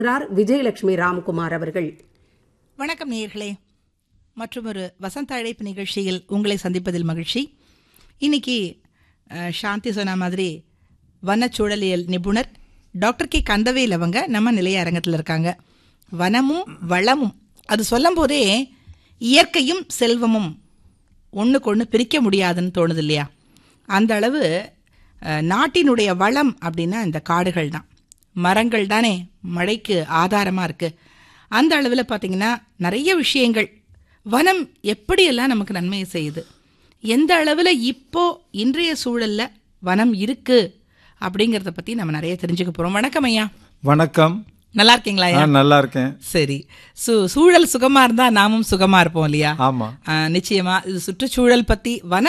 இருக்கிறார் விஜயலட்சுமி ராம்குமார் அவர்கள் வணக்கம் நேயர்களே மற்றும் ஒரு வசந்த அழைப்பு நிகழ்ச்சியில் உங்களை சந்திப்பதில் மகிழ்ச்சி இன்னைக்கு அஹ், சாந்தி சொன்ன மாதிரி வனச்சூழலியல் நிபுணர் டாக்டர் கே கந்தவேல் அவங்க நம்ம நிலைய அரங்கத்தில் இருக்காங்க வனமும் வளமும் அது சொல்லும் போதே இயற்கையும் செல்வமும் ஒன்றுக்கு ஒன்று பிரிக்க முடியாதுன்னு தோணுது இல்லையா அந்த அளவு அஹ், நாட்டினுடைய வளம் அப்படின்னா இந்த காடுகள் தான் மரங்கள் தானே மழைக்கு ஆதாரமாக இருக்குது அந்த அளவில் பார்த்தீங்கன்னா நிறைய விஷயங்கள் வனம் எப்படியெல்லாம் நமக்கு நன்மையை செய்யுது எந்த அளவில் இப்போ இன்றைய சூழல்ல வனம் இருக்கு அப்படிங்கிறத பற்றி நம்ம நிறைய தெரிஞ்சுக்க போகிறோம் வணக்கம் ஐயா வணக்கம் நல்லா இருக்கீங்களா ஐயா நான் நல்லா இருக்கேன் சரி சு சூழல் சுகமா இருந்தா நாமும் சுகமா இருப்போம் இல்லையா ஆமா ஆ, நிச்சயமா இது சுற்றுச்சூழல் பத்தி வன